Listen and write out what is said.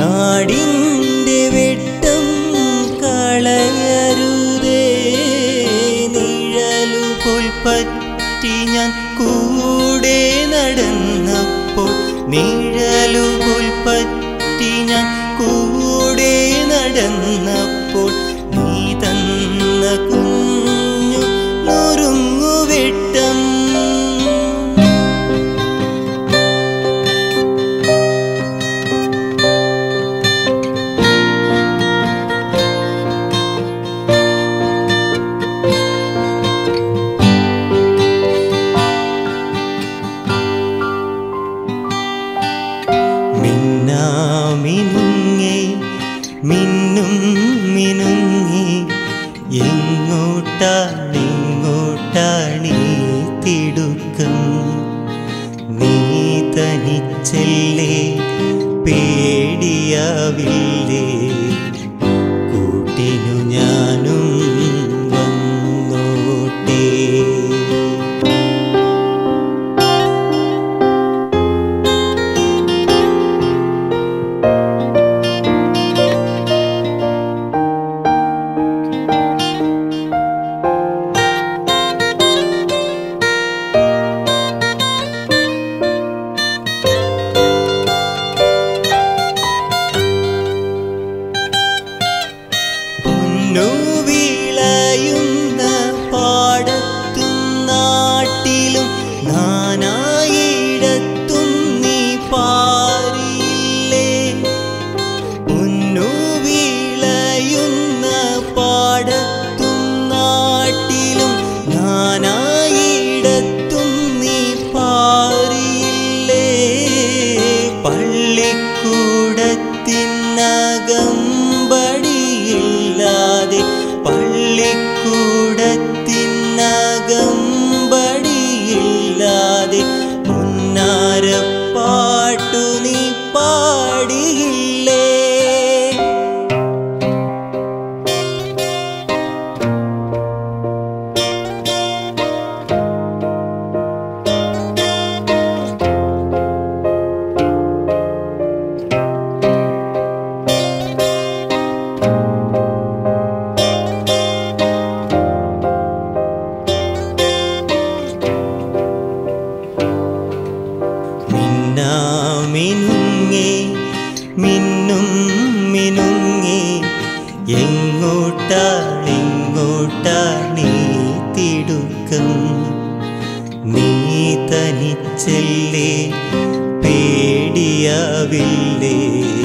നാടിൻ്റെ വെട്ടം കളയരുതേ നിഴലുപോൽ പറ്റി ഞാൻ കൂടെ നടന്നപ്പോൾ നിഴലുപോൽ പറ്റി ഞാൻ കൂടെ നടന്നപ്പോൾ നീ തന്ന കുഞ്ഞു നുറുങ്ങുവെട്ടം മിന്നാമിനുങ്ങി മിന്നും മിനുങ്ങി എങ്ങോട്ടാണിങ്ങോട്ടാണീ തിടുക്കം നീ തനിച്ചല്ലേ പേടിയാവില്ലേ കൂട്ടിനു ഞാനും വന്നോട്ടേ പൊന്നു വിളയുന്ന പാടത്തും നാട്ടിലും നാനായിടത്തും നീ പാരില്ലേ പൊന്നു വിളയുന്ന പാടത്തും നാട്ടിലും നാനായിടത്തും നീ പാരില്ലേ പള്ളിക്കൂടത്തിനകമ്പടിയില്ലാതെ പള്ളിക്കൂടത്തിനകമ്പടിയില്ലാതെ മുന്നാരപ്പാട്ടു നീ പാടിയില്ലേ മിന്നാമിനുങ്ങി മിന്നും മിനുങ്ങി എങ്ങോട്ടാണിങ്ങോട്ടാണീ തിടുക്കം നീ തനിച്ചല്ലേ പേടിയാവില്ലേ